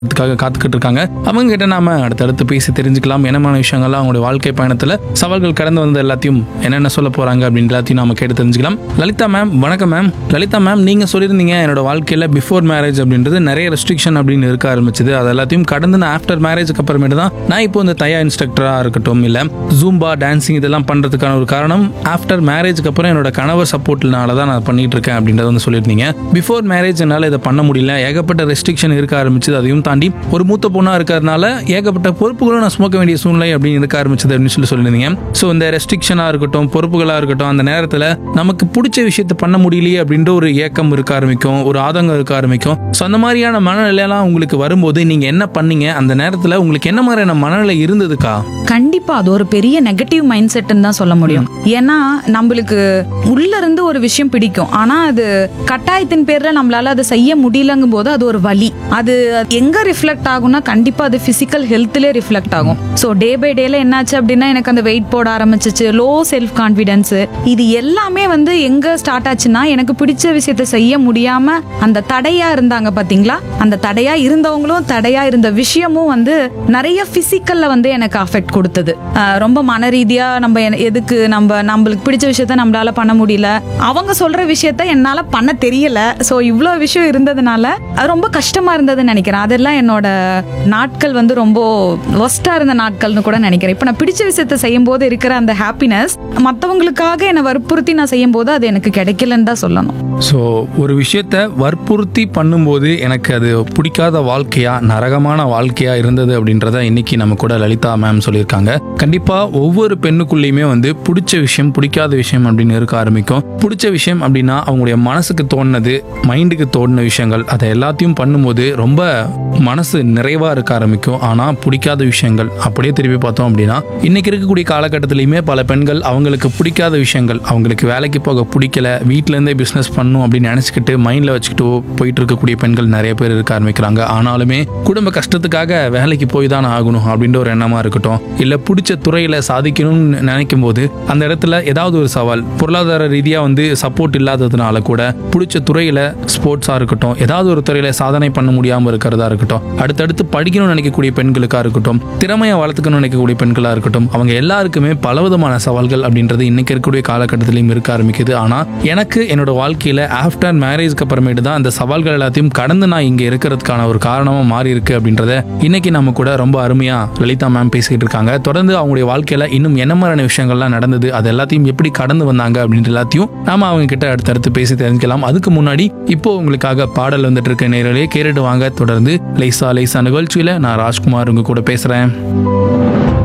அதுக்காக காத்துக்கிட்டு இருக்காங்க அவங்க கிட்ட நாம அடுத்தடுத்து பேசி தெரிஞ்சுக்கலாம் என்னமான விஷயங்கள்லாம் அவங்களுடைய வாழ்க்கை பயணத்துல சவால்கள் கடந்து வந்த எல்லாத்தையும் என்னென்ன சொல்ல போறாங்க அப்படின்னு எல்லாத்தையும் நாம கேட்டு தெரிஞ்சுக்கலாம் லலிதா மேம் வணக்கம் மேம் லலிதா மேம் நீங்க சொல்லியிருந்தீங்க என்னோட வாழ்க்கையில பிஃபோர் மேரேஜ் அப்படின்றது நிறைய ரெஸ்ட்ரிக்ஷன் அப்படின்னு இருக்க ஆரம்பிச்சது அது எல்லாத்தையும் கடந்து நான் ஆஃப்டர் மேரேஜ்க்கு அப்புறமேட்டு தான் நான் இப்போ இந்த தயா இன்ஸ்ட்ரக்டரா இருக்கட்டும் இல்ல ஜூம்பா டான்சிங் இதெல்லாம் பண்றதுக்கான ஒரு காரணம் ஆஃப்டர் மேரேஜ்க்கு அப்புறம் என்னோட கணவர் சப்போர்ட்னால தான் நான் பண்ணிட்டு இருக்கேன் அப்படின்றத வந்து சொல்லியிருந்தீங்க பிஃபோர் மேரேஜ் என்னால் இதை பண்ண முடியல ஏகப்பட்ட ரெஸ்ட்ரிக்ஷன் இருக்க ஆரம்பிச்சது அதையும் தாண்டி ஒரு மூத்த பொண்ணா இருக்கிறதுனால ஏகப்பட்ட பொறுப்புகளும் நான் சுமக்க வேண்டிய சூழ்நிலை அப்படின்னு இருக்க ஆரம்பிச்சது அப்படின்னு சொல்லி சொல்லியிருந்தீங்க ஸோ இந்த ரெஸ்ட்ரிக்ஷனா இருக்கட்டும் பொறுப்புகளா இருக்கட்டும் அந்த நேரத்தில் நமக்கு பிடிச்ச விஷயத்தை பண்ண முடியலையே அப்படின்ற ஒரு ஏக்கம் இருக்க ஆரம்பிக்கும் ஒரு ஆதங்கம் இருக்க ஆரம்பிக்கும் ஸோ அந்த மாதிரியான மனநிலையெல்லாம் உங்களுக்கு வரும்போது நீங்க என்ன பண்ணீங்க அந்த நேரத்தில் உங்களுக்கு என்ன மாதிரியான மனநிலை இருந்ததுக்கா கண்டிப்பா அது ஒரு பெரிய நெகட்டிவ் மைண்ட் செட்னு தான் சொல்ல முடியும் ஏன்னா நம்மளுக்கு உள்ள இருந்து ஒரு விஷயம் பிடிக்கும் ஆனா அது கட்டாயத்தின் பேர்ல நம்மளால அதை செய்ய முடியலங்கும் போது அது ஒரு வலி அது எங்க ரிஃப்ளெக்ட் ஆகும்னா கண்டிப்பா அது பிசிக்கல் ஹெல்த்லயே ரிஃப்ளெக்ட் ஆகும் ஸோ டே பை டேல என்னாச்சு அப்படின்னா எனக்கு அந்த வெயிட் போட ஆரம்பிச்சிச்சு லோ செல்ஃப் கான்ஃபிடன்ஸ் இது எல்லாமே வந்து எங்க ஸ்டார்ட் ஆச்சுன்னா எனக்கு பிடிச்ச விஷயத்த செய்ய முடியாம அந்த தடையா இருந்தாங்க பாத்தீங்களா அந்த தடையா இருந்தவங்களும் தடையா இருந்த விஷயமும் வந்து நிறைய பிசிக்கல்ல வந்து எனக்கு அஃபெக்ட் கொடுத்தது அஹ் ரொம்ப மன ரீதியா நம்ம என- எதுக்கு நம்ம நம்மளுக்கு பிடிச்ச விஷயத்த நம்மளால பண்ண முடியல அவங்க சொல்ற விஷயத்த என்னால பண்ண தெரியல சோ இவ்வளோ விஷயம் இருந்ததுனால அது ரொம்ப கஷ்டமா இருந்ததுன்னு நினைக்கிறேன் அதெல்லாம் என்னோட நாட்கள் வந்து ரொம்ப ஒஸ்டா இருந்த நாட்கள்னு கூட நினைக்கிறேன் இப்போ நான் பிடிச்ச விஷயத்த செய்யும் போது இருக்கிற அந்த ஹாப்பினஸ் மற்றவங்களுக்காக என்னை வற்புறுத்தி நான் செய்யும் போது அது எனக்கு கிடைக்கலன்னு தான் சொல்லணும் ஸோ ஒரு விஷயத்த வற்புறுத்தி பண்ணும்போது எனக்கு அது பிடிக்காத வாழ்க்கையா நரகமான வாழ்க்கையா இருந்தது அப்படின்றத இன்னைக்கு நம்ம கூட லலிதா மேம் சொல்லியிருக்காங்க கண்டிப்பா ஒவ்வொரு பெண்ணுக்குள்ளேயுமே வந்து பிடிச்ச விஷயம் பிடிக்காத விஷயம் அப்படின்னு இருக்க ஆரம்பிக்கும் பிடிச்ச விஷயம் அப்படின்னா அவங்களுடைய மனசுக்கு தோணுனது மைண்டுக்கு தோணுன விஷயங்கள் அதை எல்லாத்தையும் பண்ணும்போது ரொம்ப மனசு நிறைவா இருக்க ஆரம்பிக்கும் ஆனா பிடிக்காத விஷயங்கள் அப்படியே திருப்பி பார்த்தோம் அப்படின்னா இன்னைக்கு இருக்கக்கூடிய காலகட்டத்திலையுமே பல பெண்கள் அவங்களுக்கு பிடிக்காத விஷயங்கள் அவங்களுக்கு வேலைக்கு போக பிடிக்கல வீட்ல இருந்தே பிசினஸ் பண்ணணும் அப்படின்னு நினைச்சுக்கிட்டு மைண்ட்ல வச்சுக்கிட்டு போயிட்டு இருக்கக்கூடிய பெண்கள் நிறைய பேர் இருக்க ஆரம்பிக்கிறாங்க ஆனாலுமே குடும்ப கஷ்டத்துக்காக வேலைக்கு போய் தான் ஆகணும் அப்படின்ற ஒரு எண்ணமா இருக்கட்டும் இல்ல பிடிச்ச துறையில சாதிக்கணும்னு நினைக்கும் போது அந்த இடத்துல ஏதாவது ஒரு சவால் பொருளாதார ரீதியா வந்து சப்போர்ட் இல்லாததுனால கூட பிடிச்ச துறையில ஸ்போர்ட்ஸா இருக்கட்டும் ஏதாவது ஒரு துறையில சாதனை பண்ண முடியாம இருக்கிறதா இருக்கட்டும் அடுத்தடுத்து படிக்கணும்னு நினைக்கக்கூடிய பெண்களுக்கா இருக்கட்டும் திறமையை வளர்த்துக்கணும்னு நினைக்கக்கூடிய பெண்களா இருக்கட்டும் அவங்க எல்லாருக்குமே பலவிதமான சவால்கள் அப்படின்றது இன்னைக்கு இருக்கக்கூடிய காலகட்டத்திலையும் இருக்க ஆரம்பிக்குது ஆனா எனக்கு என்னோட வாழ்க்கையில ஆஃப்டர் மேரேஜ்க்கு அப்புறமேட்டு தான் அந்த சவால்கள் எல்லாத்தையும் கடந்து நான் இங்க இருக்கிறதுக்கான ஒரு காரணமா மாறி இருக்கு அப்படின்றத இன்னைக்கு நம்ம கூட ரொம்ப அருமையா லலிதா மேம் பேசிட்டு இருக்காங்க தொடர்ந்து அவங்களுடைய வாழ்க்கையில இன்னும் என்ன மாதிரியான விஷயங்கள்லாம் நடந்தது அது எல்லாத்தையும் எப்படி கடந்து வந்தாங்க அப்படின்ற எல்லாத்தையும் நாம அவங்க கிட்ட அடுத்தடுத்து பேசி தெரிஞ்சுக்கலாம் அதுக்கு முன்னாடி இப்போ உங்களுக்காக பாடல் வந்துட்டு இருக்க நேரலே கேட்டுட்டு வாங்க தொடர்ந்து லைசா லைசா நிகழ்ச்சியில நான் ராஜ்குமார் உங்க கூட பேசுறேன்